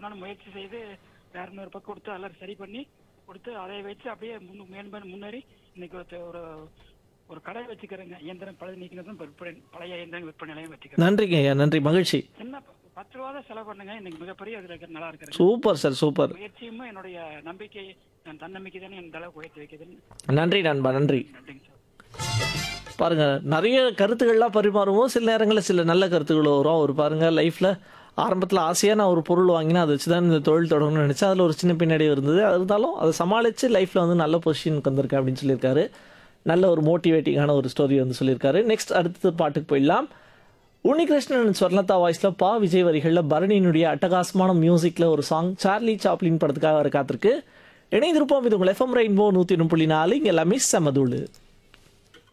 நானும் முயற்சி செய்து வேற இன்னொரு பக்கம் கொடுத்து எல்லாம் சரி பண்ணி கொடுத்து அதை வச்சு அப்படியே முன்னு மேம்பன் முன்னேறி இன்னைக்கு ஒரு ஒரு ஒரு கடை வச்சுக்கிறேங்க இயந்திரம் பழைய நீக்கினதும் விற்பனை பழைய இயந்திரம் விற்பனை நிலையம் வச்சுக்கிறேன் நன்றிங்க ஐயா நன்றி மகிழ்ச்சி சின்ன ப- பத்து ரூபா தான் செலவு பண்ணுங்க இன்னைக்கு மிகப்பெரிய அதுல இருக்க நல்லா இருக்கிறேன் சூப்பர் சார் சூப்பர் முயற்சியும் என்னுடைய நம்பிக்கை என் தன்னம்பிக்கை தானே இந்த அளவுக்கு உயர்த்தி வைக்குதுன்னு நன்றி நண்பா நன்றி நன்றிங்க சார் பாருங்க நிறைய கருத்துக்கள்லாம் பரிமாறுவோம் சில நேரங்களில் சில நல்ல கருத்துக்கள் வரும் அவர் பாருங்க லைஃப்ல ஆரம்பத்தில் ஆசையாக நான் ஒரு பொருள் வாங்கினா அதை வச்சு தான் இந்த தொழில் தொடங்கணும்னு நினச்சேன் அதில் ஒரு சின்ன பின்னாடி இருந்தது அது இருந்தாலும் அதை சமாளித்து லைஃப்பில் வந்து நல்ல பொசிஷனுக்கு வந்திருக்கேன் அப்படின்னு சொல்லியிருக்காரு நல்ல ஒரு மோட்டிவேட்டிங்கான ஒரு ஸ்டோரி வந்து சொல்லியிருக்காரு நெக்ஸ்ட் அடுத்த பாட்டுக்கு போயிடலாம் உன்னிகிருஷ்ணன் ஸ்வர்ணதா வாய்ஸில் பா விஜய் வரிகளில் பரணியினுடைய அட்டகாசமான மியூசிக்கில் ஒரு சாங் சார்லி சாப்ளின் படத்துக்காக வர காத்திருக்கு இணைந்திருப்போம் இது உங்கள் எஃப்எம் ரெயின்போ நூற்றி ஒன்று புள்ளி நாலு இங்கே எல்லாமே செமதூள்